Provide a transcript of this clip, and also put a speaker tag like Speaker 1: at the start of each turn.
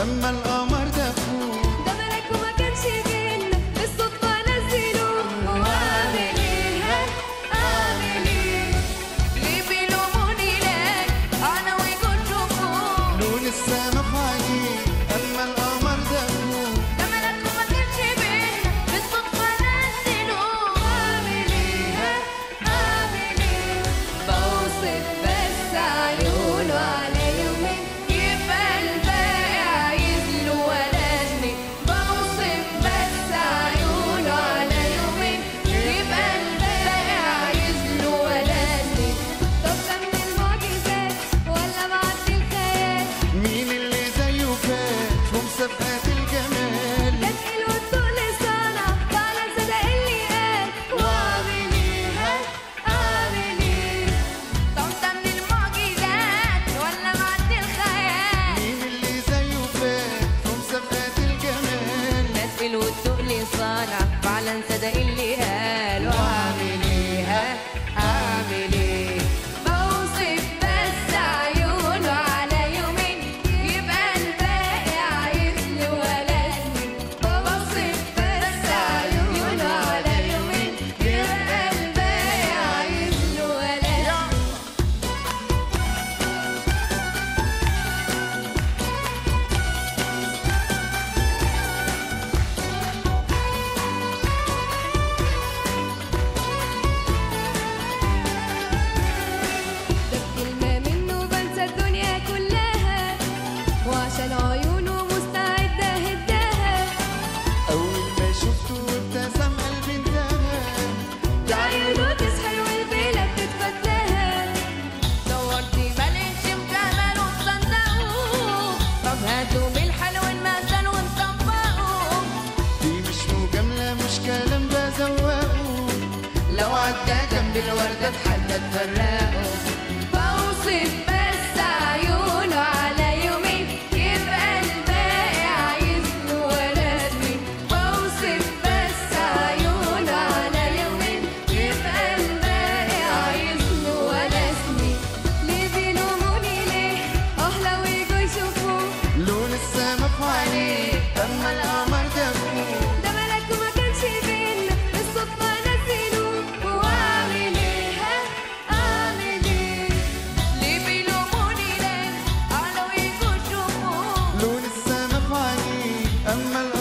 Speaker 1: اما القمر ده اخوه
Speaker 2: ده ملك وما كانش بينا بالصدفة نزلوه وأعمل إيه ها؟ أعمل إيه ليه بيلوموني ليه أنا وكنتوا فوق
Speaker 1: لون السما في عينيه اما القمر ده اخوه
Speaker 2: ده ملك وما كانش بينا بالصدفة نزلوه وأعمل إيه ها؟ أعمل إيه بوصف بس عيونه على يومين يبقى الباقي عايز له ولازمي بوصف بس عيونه على يومين يبقى الباقي عايز له ولازمي طب ده من المعجزات ولا بعد الخيال
Speaker 1: مين اللي زيه فات في مسابقات الجمال
Speaker 2: ده تقيل والتقل صنع فعلا صدق اللي قال واعمل ايه ها اعمل ايه طب ده من المعجزات ولا بعد الخيال
Speaker 1: مين اللي زيه فات في مسابقات الجمال
Speaker 2: ده تقيل والتقل صنع فعلا صدق اللي قال واعمل ايه ها اعمل ايه بوصف بس عيونه على يومين يبقى الباقي عايز له ولازمي بوصف بس عيونه على يومين يبقى الباقي عايز له ولازمي ده بكلمة منه بنسى الدنيا كلها وعشان عيونه مستعدة هداها
Speaker 1: اول ما شفته ابتسم قلبي انتهى
Speaker 2: ده عيونه تسحر والبيلة بتتفتها دورت ملقتش مكمل ومصدقه طب هاتوا من الحلو المثل ونطبقه
Speaker 1: دي مش مجاملة مش كلام بزوقه
Speaker 2: لو عدى جنب الوردة حتى تفرقه بوصف بس عيونه على يومين يبقى الباقي عايز له ولازمي بوصف بس عيونه على يومين يبقى الباقي عايز له ولازمي ليه بيلوموني ليه اه لو يجوا يشوفوه
Speaker 1: لون السما في عينيه اما القمر ده اخوه
Speaker 2: ده ملك وما كانش بينا بالصدفة نزلوه وأعمل إيه ها أعمل إيه ليه بيلوموني ليه قالوا يجوا يشوفوه
Speaker 1: لون السما في عينيه اما